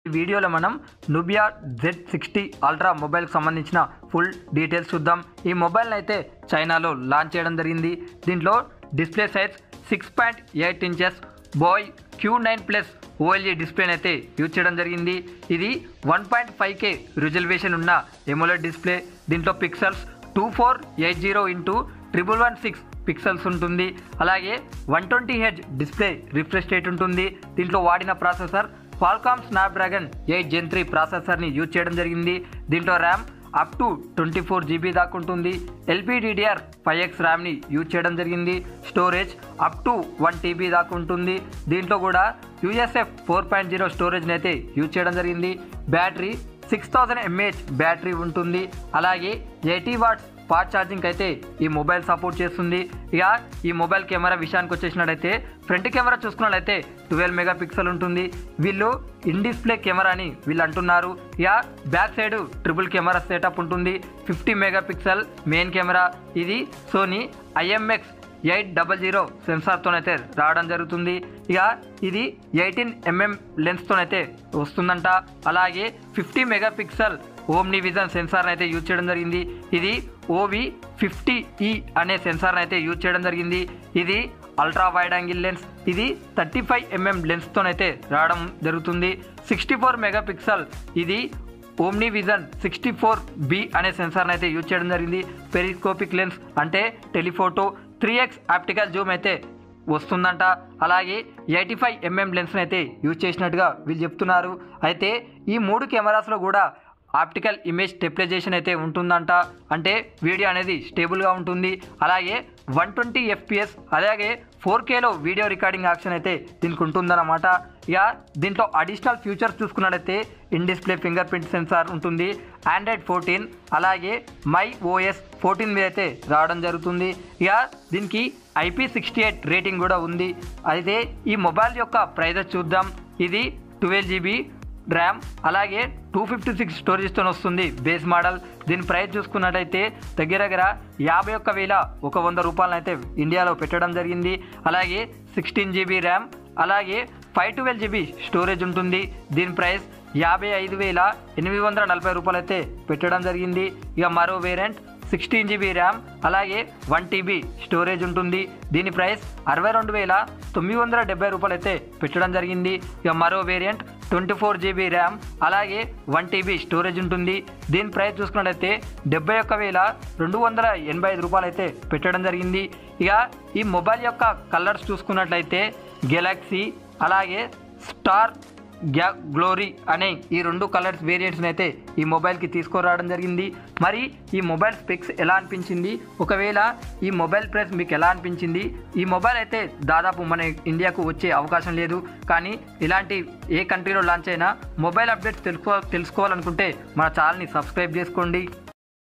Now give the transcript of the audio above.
ఈ వీడియోలో మనం నుబియా జెడ్ సిక్స్టీ అల్ట్రా మొబైల్కి సంబంధించిన ఫుల్ డీటెయిల్స్ చూద్దాం ఈ మొబైల్ని అయితే చైనాలో లాంచ్ చేయడం జరిగింది దీంట్లో display size six point eight inches BOE Q nine plus OLED డిస్ప్లేని అయితే యూజ్ చేయడం జరిగింది ఇది one point five K resolution ఉన్న ఎమోలెడ్ డిస్ప్లే దీంట్లో pixels two four eight zero into triple one six pixels ఉంటుంది అలాగే one twenty H display refresh rate ఉంటుంది దీంట్లో వాడిన processor Qualcomm Snapdragon eight gen three ప్రాసెసర్ని యూజ్ చేయడం జరిగింది దీంట్లో RAM up to twenty four GB దాకా ఉంటుంది ఎల్పీడీడీఆర్ ఫైవ్ ఎక్స్ ర్యామ్ని యూజ్ చేయడం జరిగింది storage up to one TB దాకా ఉంటుంది దీంట్లో కూడా యూఎస్ఎఫ్ ఫోర్ పాయింట్ జీరో స్టోరేజ్ని అయితే యూజ్ చేయడం జరిగింది battery six thousand mAh battery ఉంటుంది అలాగే ఎయిటీ వాట్స్ ఫాస్ట్ ఛార్జింగ్ అయితే ఈ మొబైల్ సపోర్ట్ చేస్తుంది ఇక ఈ మొబైల్ కెమెరా విషయానికి వచ్చేసినట్టయితే ఫ్రంట్ కెమెరా చూసుకున్నట్లయితే ట్వెల్వ్ మెగా పిక్సెల్ ఉంటుంది వీళ్ళు ఇన్ డిస్ప్లే కెమెరా అని వీళ్ళు అంటున్నారు ఇక back side triple camera setup ఉంటుంది fifty mega pixel main camera ఇది Sony IMX eight double zero సెన్సార్తోనైతే రావడం జరుగుతుంది ఇక ఇది ఎయిటీన్ ఎంఎం లెన్స్తోనైతే వస్తుందంట అలాగే fifty mega pixel OmniVision సెన్సార్ని అయితే యూజ్ చేయడం జరిగింది ఇది ఓవి ఫిఫ్టీ ఈ అనే సెన్సార్ని అయితే యూజ్ చేయడం జరిగింది ఇది అల్ట్రా వైడ్ యాంగిల్ లెన్స్ ఇది థర్టీ ఫైవ్ ఎంఎం లెన్స్తోనైతే రావడం జరుగుతుంది సిక్స్టీ ఫోర్ మెగా పిక్సెల్ ఇది OmniVision sixty four B అనే సెన్సార్ని అయితే యూజ్ చేయడం జరిగింది పెరిస్కోపిక్ లెన్స్ అంటే telephoto three X optical zoom అయితే వస్తుందంట అలాగే ఎయిటీ ఫైవ్ ఎంఎం లెన్స్ని అయితే యూజ్ చేసినట్టుగా వీళ్ళు చెప్తున్నారు అయితే ఈ మూడు కెమెరాస్లో కూడా ఆప్టికల్ ఇమేజ్ స్టెబిలైజేషన్ అయితే ఉంటుందంట అంటే వీడియో అనేది స్టేబుల్గా ఉంటుంది అలాగే వన్ ట్వంటీ ఎఫ్పిఎస్ అలాగే ఫోర్ కేలో వీడియో రికార్డింగ్ ఆప్షన్ అయితే దీనికి ఉంటుందన్నమాట ఇక దీంట్లో అడిషనల్ ఫీచర్స్ చూసుకున్నట్లయితే in display fingerprint sensor ఉంటుంది ఆండ్రాయిడ్ ఫోర్టీన్ అలాగే మై ఓఎస్ ఫోర్టీన్ మీద అయితే రావడం జరుగుతుంది ఇక దీనికి ఐపీ సిక్స్టీ ఎయిట్ రేటింగ్ కూడా ఉంది అయితే ఈ మొబైల్ యొక్క ప్రైజెస్ చూద్దాం ఇది ట్వెల్వ్ జీబీ ర్యామ్ అలాగే టూ ఫిఫ్టీ సిక్స్ స్టోరేజ్తో వస్తుంది బేస్ మోడల్ దీని ప్రైస్ చూసుకున్నట్టయితే దగ్గర దగ్గర యాభై ఒక్క వేల ఒక వంద రూపాయలను అయితే ఇండియాలో పెట్టడం జరిగింది అలాగే సిక్స్టీన్ జీబీ ర్యామ్ అలాగే ఫైవ్ ట్వెల్వ్ జీబీ స్టోరేజ్ ఉంటుంది దీని ప్రైస్ యాభై ఐదు వేల ఎనిమిది వందల నలభై రూపాయలు అయితే పెట్టడం జరిగింది ఇక మరో వేరియంట్ సిక్స్టీన్ జీబీ ర్యామ్ అలాగే వన్ టీబీ స్టోరేజ్ ఉంటుంది దీని ప్రైస్ అరవై రెండు వేల తొమ్మిది వందల డెబ్బై రూపాయలు అయితే పెట్టడం జరిగింది ఇక మరో variant twenty four GB RAM అలాగే వన్ టీబీ స్టోరేజ్ ఉంటుంది దీని ప్రైస్ చూసుకున్నట్లయితే డెబ్బై ఒక్క వేల రెండు వందల ఎనభై ఐదు రూపాయలు అయితే పెట్టడం జరిగింది ఇక ఈ మొబైల్ యొక్క కలర్స్ చూసుకున్నట్లయితే గెలాక్సీ అలాగే స్టార్ గ్యా గ్లోరీ అనే ఈ రెండు కలర్స్ వేరియంట్స్ని అయితే ఈ మొబైల్కి తీసుకురావడం జరిగింది మరి ఈ మొబైల్ స్పెక్స్ ఎలా అనిపించింది ఒకవేళ ఈ మొబైల్ ప్రైస్ మీకు ఎలా అనిపించింది ఈ మొబైల్ అయితే దాదాపు మన ఇండియాకు వచ్చే అవకాశం లేదు కానీ ఇలాంటి ఏ కంట్రీలో లాంచ్ అయినా మొబైల్ అప్డేట్స్ తెలుసుకో తెలుసుకోవాలనుకుంటే మన ఛానల్ని సబ్స్క్రైబ్ చేసుకోండి